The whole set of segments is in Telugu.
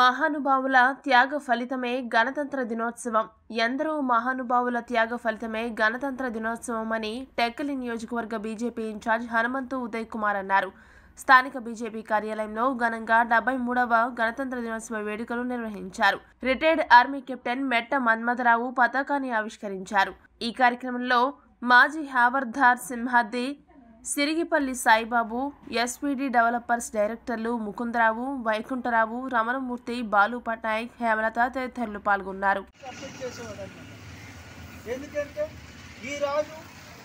మహానుభావుల త్యాగ ఫలితమే గణతంత్ర దినోత్సవం ఎందరో మహానుభావుల త్యాగ ఫలితమే గణతంత్ర దినోత్సవం అని టెక్కలి నియోజకవర్గ బీజేపీ ఇన్ఛార్జ్ హనుమంతు ఉదయ్ కుమార్ అన్నారు స్థానిక బీజేపీ కార్యాలయంలో ఘనంగా డెబ్బై మూడవ గణతంత్ర దినోత్సవ వేడుకలు నిర్వహించారు రిటైర్డ్ ఆర్మీ కెప్టెన్ మెట్ట మన్మథరావు పతాకాన్ని ఆవిష్కరించారు ఈ కార్యక్రమంలో మాజీ హావర్ధార్ సింహాద్రి సిరిగిపల్లి సాయిబాబు ఎస్పీడీ డెవలపర్స్ డైరెక్టర్లు ముకుందరావు వైకుంఠరావు రమణమూర్తి బాలు పట్నాయక్ హేమలత తదితరులు పాల్గొన్నారు సబ్మిట్ చేసేవాడు అనమాట ఎందుకంటే ఈ రాజు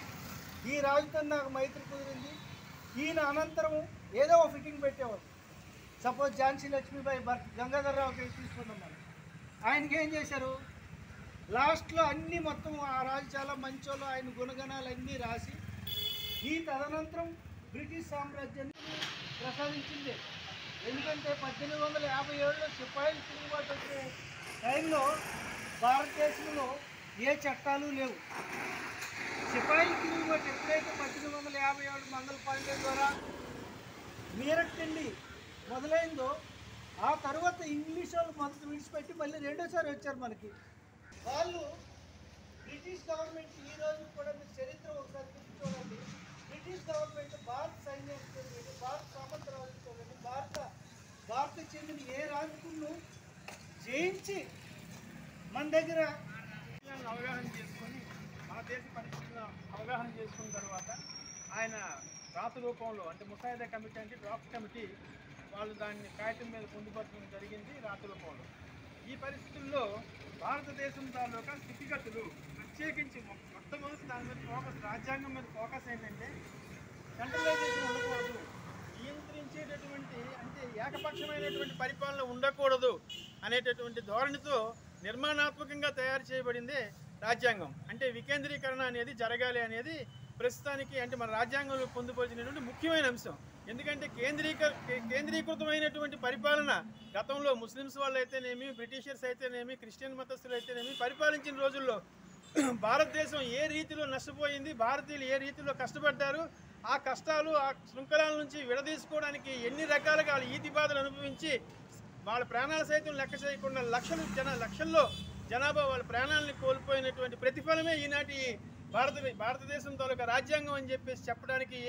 ఈ రాజుతో నాకు మైత్రి కుదిరింది ఈయన అనంతరం ఏదో ఒక ఫిట్టింగ్ పెట్టేవాడు సపోజ్ ఝాన్సీ లక్ష్మీబాయి భర్త గంగాధరరావు కేసు తీసుకుందాం మనం ఆయనకి ఏం చేశారు లాస్ట్లో అన్నీ మొత్తం ఆ రాజు చాలా మంచోళ్ళు ఆయన గుణగణాలు అన్నీ రాసి ఈ తదనంతరం బ్రిటిష్ సామ్రాజ్యాన్ని ప్రసాదించింది ఎందుకంటే పద్దెనిమిది వందల యాభై ఏడులో సిపాయిలు తిరుగుబాటు వచ్చే టైంలో భారతదేశంలో ఏ చట్టాలు లేవు సిపాయిలు తిరుగుబాటు ఎప్పుడైతే పద్దెనిమిది వందల యాభై ఏడు మంగళ పాండే ద్వారా మీరట్ నుండి మొదలైందో ఆ తర్వాత ఇంగ్లీష్ వాళ్ళు మొదట విడిచిపెట్టి మళ్ళీ రెండోసారి వచ్చారు మనకి వాళ్ళు బ్రిటిష్ గవర్నమెంట్ ఈ రోజు కూడా మీరు చరిత్ర ఒకసారి తిరిగి చూడండి బ్రిటిష్ గవర్నమెంట్ భారత సైన్యానికి చూడండి భారత సామంతరాజు చూడండి భారత భారత చెందిన ఏ రాజుకును జయించి మన దగ్గర అవగాహన చేసుకొని మన దేశ పరిస్థితులను అవగాహన చేసుకున్న తర్వాత ఆయన రాత రూపంలో అంటే ముసాయిదా కమిటీ అంటే డ్రాఫ్ట్ కమిటీ వాళ్ళు దాన్ని కాగితం మీద పొందుపరచడం జరిగింది రాత రూపంలో ఈ పరిస్థితుల్లో భారతదేశం తాలూకా స్థితిగతులు ప్రత్యేకించి మొ- మొట్టమొదటి దాని మీద ఫోకస్ రాజ్యాంగం మీద ఫోకస్ ఏంటంటే సెంట్రలైజేషన్ ఉండకూడదు నియంత్రించేటటువంటి అంటే ఏకపక్షమైనటువంటి పరిపాలన ఉండకూడదు అనేటటువంటి ధోరణితో నిర్మాణాత్మకంగా తయారు చేయబడిందే రాజ్యాంగం అంటే వికేంద్రీకరణ అనేది జరగాలి అనేది ప్రస్తుతానికి అంటే మన రాజ్యాంగంలో పొందుపరిచినటువంటి ముఖ్యమైన అంశం ఎందుకంటే కేంద్రీక కే- కేంద్రీకృతమైనటువంటి పరిపాలన గతంలో ముస్లిమ్స్ వాళ్ళు అయితేనేమి బ్రిటిషర్స్ అయితేనేమి క్రిస్టియన్ మతస్థులు అయితేనేమి పరిపాలించిన రోజుల్లో భారతదేశం ఏ రీతిలో నష్టపోయింది భారతీయులు ఏ రీతిలో కష్టపడ్డారు ఆ కష్టాలు ఆ శృంఖలాల నుంచి విడదీసుకోవడానికి ఎన్ని రకాలుగా వాళ్ళు ఈతి బాధలు అనుభవించి వాళ్ళ ప్రాణాలు సైతం లెక్క చేయకుండా లక్షలు జన లక్షల్లో జనాభా వాళ్ళ ప్రాణాలను కోల్పోయినటువంటి ప్రతిఫలమే ఈనాటి భారత భారతదేశం తాలూకా రాజ్యాంగం అని చెప్పేసి చెప్పడానికి